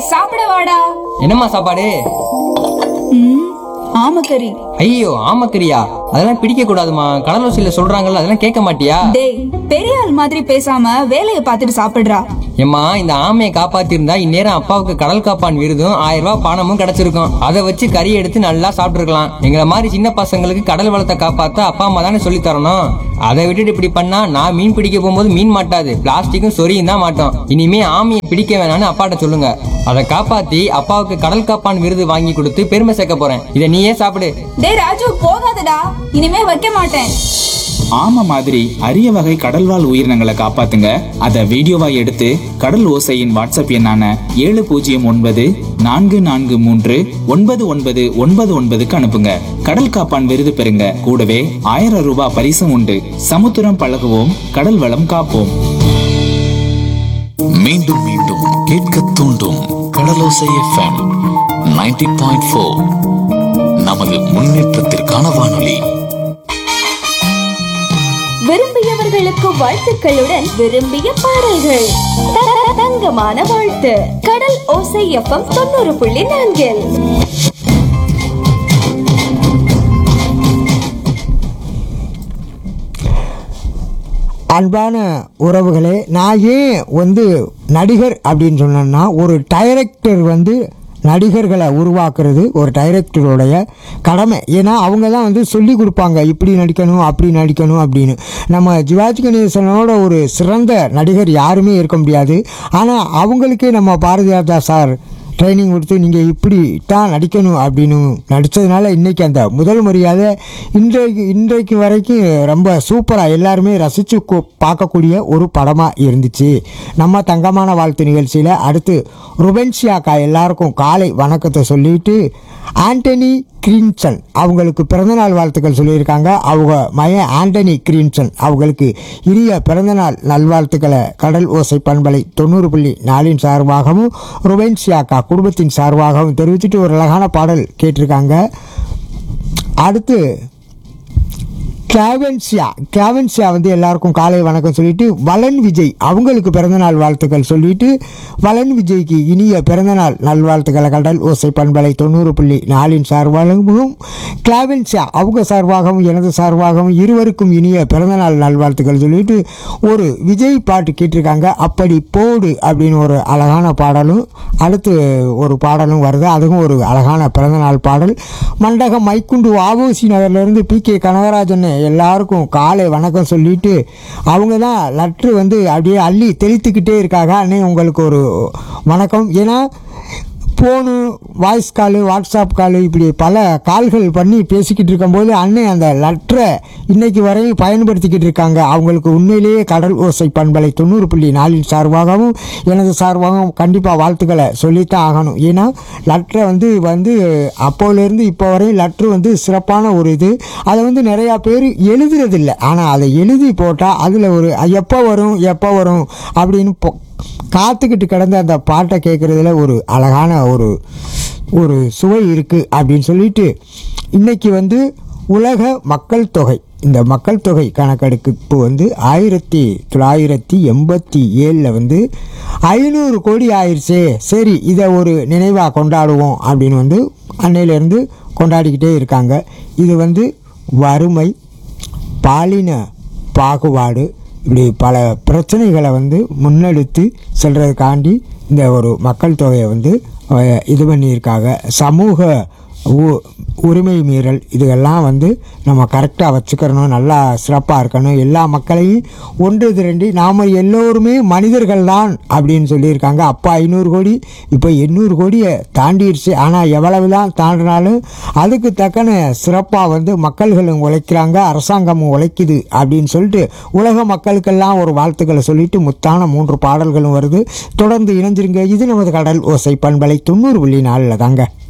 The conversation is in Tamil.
சாப்பிட வாடா என்னம்மா சாப்பாடு ம் ஆமக்கறி ஐயோ ஆமக்கரியா அதெல்லாம் பிடிக்க கூடாதுமா கடலோசியில சொல்றாங்கல்ல அதெல்லாம் கேட்க மாட்டியா டேய் பெரிய ஆள் மாதிரி பேசாம வேலையை பார்த்துட்டு சாப்பிடுறா ஏம்மா இந்த ஆமையை காப்பாத்திருந்தா இந்நேரம் அப்பாவுக்கு கடல் காப்பான் விருதும் ஆயிரம் ரூபாய் பணமும் கிடைச்சிருக்கும் அதை வச்சு கறி எடுத்து நல்லா சாப்பிட்டுருக்கலாம் எங்களை மாதிரி சின்ன பசங்களுக்கு கடல் வளத்தை காப்பாத்த அப்பா அம்மா தானே சொல்லி தரணும் அதை விட்டுட்டு இப்படி பண்ணா நான் மீன் பிடிக்க போகும்போது மீன் மாட்டாது பிளாஸ்டிக்கும் சொரியும் தான் மாட்டோம் இனிமே ஆமையை பிடிக்க வேணாம்னு அப்பாட்ட சொல்லுங்க அதை காப்பாத்தி அப்பாவுக்கு கடல் காப்பான் விருது வாங்கி கொடுத்து பெருமை சேர்க்க போறேன் இதை நீயே சாப்பிடு டேய் ராஜு போகாதடா இனிமே வைக்க மாட்டேன் ஆமை மாதிரி அரிய வகை கடல்வாழ் உயிரினங்களை காப்பாத்துங்க அதை வீடியோவா எடுத்து கடல் ஓசையின் வாட்ஸ்அப் எண்ணான ஏழு பூஜ்ஜியம் ஒன்பது நான்கு நான்கு மூன்று ஒன்பது ஒன்பது ஒன்பது ஒன்பதுக்கு அனுப்புங்க கடல் காப்பான் விருது பெறுங்க கூடவே ஆயிரம் ரூபாய் பரிசும் உண்டு சமுத்திரம் பழகுவோம் கடல் வளம் காப்போம் மீண்டும் மீண்டும் கேட்க தூண்டும் கடலோசை எஃப்எம் 90.4 பாயிண்ட் ஃபோர் நமது முன்னேற்றத்திற்கான வானொலி விரும்பியவர்களுக்கு வாழ்த்துக்களுடன் விரும்பிய பாடல்கள் த- தங்கமான வாழ்த்து கடல் ஓசை எஃப்எம் தொண்ணூறு புள்ளி நான்கில் அன்பான உறவுகளே நான் ஏன் வந்து நடிகர் அப்படின்னு சொன்னேன்னா ஒரு டைரக்டர் வந்து நடிகர்களை உருவாக்குறது ஒரு டைரக்டருடைய கடமை ஏன்னா அவங்க தான் வந்து சொல்லி கொடுப்பாங்க இப்படி நடிக்கணும் அப்படி நடிக்கணும் அப்படின்னு நம்ம சிவாஜி கணேசனோட ஒரு சிறந்த நடிகர் யாருமே இருக்க முடியாது ஆனால் அவங்களுக்கே நம்ம பாரதியார் சார் ட்ரைனிங் கொடுத்து நீங்கள் இப்படி தான் நடிக்கணும் அப்படின்னு நடித்ததுனால இன்றைக்கி அந்த முதல் மரியாதை இன்றைக்கு இன்றைக்கு வரைக்கும் ரொம்ப சூப்பராக எல்லாருமே ரசித்து பார்க்கக்கூடிய ஒரு படமாக இருந்துச்சு நம்ம தங்கமான வாழ்த்து நிகழ்ச்சியில் அடுத்து ருபென்சியாக்கா எல்லாருக்கும் காலை வணக்கத்தை சொல்லிட்டு ஆண்டனி கிரீன்சன் அவங்களுக்கு பிறந்தநாள் வாழ்த்துக்கள் சொல்லியிருக்காங்க அவங்க மயன் ஆண்டனி கிரீன்சன் அவங்களுக்கு இனிய பிறந்தநாள் நல்வாழ்த்துக்களை கடல் ஓசை பண்பலை தொண்ணூறு புள்ளி நாலின் சார்பாகவும் ருபென்சியாக்கா குடும்பத்தின் சார்பாகவும் தெரிவித்துட்டு ஒரு அழகான பாடல் கேட்டிருக்காங்க அடுத்து கிளாவன்சியா கிளாவன்சியா வந்து எல்லாருக்கும் காலை வணக்கம் சொல்லிட்டு வலன் விஜய் அவங்களுக்கு பிறந்தநாள் வாழ்த்துக்கள் சொல்லிட்டு வலன் விஜய்க்கு இனிய பிறந்தநாள் நல்வாழ்த்துக்களை கடல் ஓசை பண்பலை தொண்ணூறு புள்ளி நாலின் சார்பாகவும் கிளாவன்சியா அவங்க சார்பாகவும் எனது சார்பாகவும் இருவருக்கும் இனிய பிறந்தநாள் நல்வாழ்த்துக்கள் சொல்லிட்டு ஒரு விஜய் பாட்டு கேட்டிருக்காங்க அப்படி போடு அப்படின்னு ஒரு அழகான பாடலும் அடுத்து ஒரு பாடலும் வருது அதுவும் ஒரு அழகான பிறந்தநாள் பாடல் மண்டகம் மைக்குண்டு வாவூசி நகர்லேருந்து பி கே கனகராஜன் எல்லாருக்கும் காலை வணக்கம் சொல்லிட்டு அவங்க தான் லெட்ரு வந்து அப்படியே அள்ளி தெளித்துக்கிட்டே இருக்காங்க அண்ணே உங்களுக்கு ஒரு வணக்கம் ஏன்னா ஃபோனு வாய்ஸ் காலு வாட்ஸ்அப் காலு இப்படி பல கால்கள் பண்ணி பேசிக்கிட்டு இருக்கும்போது அண்ணன் அந்த லெட்டரை இன்னைக்கு வரையும் பயன்படுத்திக்கிட்டு இருக்காங்க அவங்களுக்கு உண்மையிலேயே கடல் ஓசை பண்பலை தொண்ணூறு புள்ளி நாலின் சார்பாகவும் எனது சார்பாகவும் கண்டிப்பாக வாழ்த்துக்களை சொல்லித்தான் ஆகணும் ஏன்னா லெட்டரை வந்து வந்து அப்போலேருந்து இப்போ வரையும் லெட்ரு வந்து சிறப்பான ஒரு இது அதை வந்து நிறையா பேர் எழுதுறதில்ல ஆனால் அதை எழுதி போட்டால் அதில் ஒரு எப்போ வரும் எப்போ வரும் அப்படின்னு பொ- காத்துக்கிட்டு கிடந்த அந்த பாட்டை கேட்குறதுல ஒரு அழகான ஒரு ஒரு சுவை இருக்குது அப்படின்னு சொல்லிட்டு இன்னைக்கு வந்து உலக மக்கள் தொகை இந்த மக்கள் தொகை கணக்கெடுப்பு வந்து ஆயிரத்தி தொள்ளாயிரத்தி எண்பத்தி ஏழில் வந்து ஐநூறு கோடி ஆயிடுச்சே சரி இதை ஒரு நினைவாக கொண்டாடுவோம் அப்படின்னு வந்து அன்னையிலேருந்து கொண்டாடிக்கிட்டே இருக்காங்க இது வந்து வறுமை பாலின பாகுபாடு இப்படி பல பிரச்சனைகளை வந்து முன்னெடுத்து செல்றதுக்காண்டி இந்த ஒரு மக்கள் தொகையை வந்து அஹ், இது பண்ணியிருக்காங்க சமூக உ- உரிமை மீறல் இதுகெல்லாம் வந்து நம்ம கரெக்டாக வச்சுக்கிறணும் நல்லா சிறப்பாக இருக்கணும் எல்லா மக்களையும் ஒன்று திரண்டி நாம் எல்லோருமே மனிதர்கள் தான் அப்படின்னு சொல்லியிருக்காங்க அப்போ ஐநூறு கோடி இப்போ எண்ணூறு கோடியை தாண்டிடுச்சு ஆனால் எவ்வளவு தான் தாண்டினாலும் அதுக்கு தக்கன சிறப்பாக வந்து மக்கள்களும் உழைக்கிறாங்க அரசாங்கமும் உழைக்குது அப்படின்னு சொல்லிட்டு உலக மக்களுக்கெல்லாம் ஒரு வாழ்த்துக்களை சொல்லிட்டு முத்தான மூன்று பாடல்களும் வருது தொடர்ந்து இணைஞ்சிருங்க இது நமது கடல் ஓசை பண்பலை தொண்ணூறு புள்ளி நாலில் தாங்க